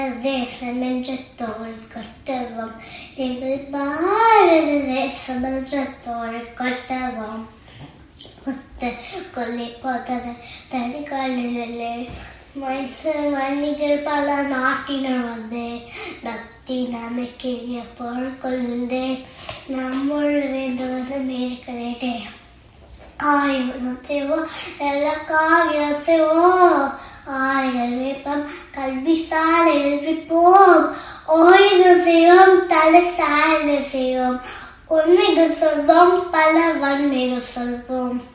தேசம் என்ற தோல் கொட்டவும் எங்கள் பாரத தேசம் என்ற தோல் கொட்டவும் முத்த கொல்லி போதர தனிகளிலே மன்னிகள் பல நாட்டினர் வந்து பக்தி நம்பிக்கைய போல் கொள்ளுந்தே நம்முள் வேண்டுவது மேற்கிறேட்டே காயம் செய்வோம் நல்ல காரியம் செய்வோம் ஆய்கள் வேப்பம் கல்வி சாலை எழுப்பிப்போம் ஓய்வு செய்வோம் தலை சாய்ந்து செய்வோம் உண்மைகள் சொல்வோம் பல வன்மைகள் சொல்வோம்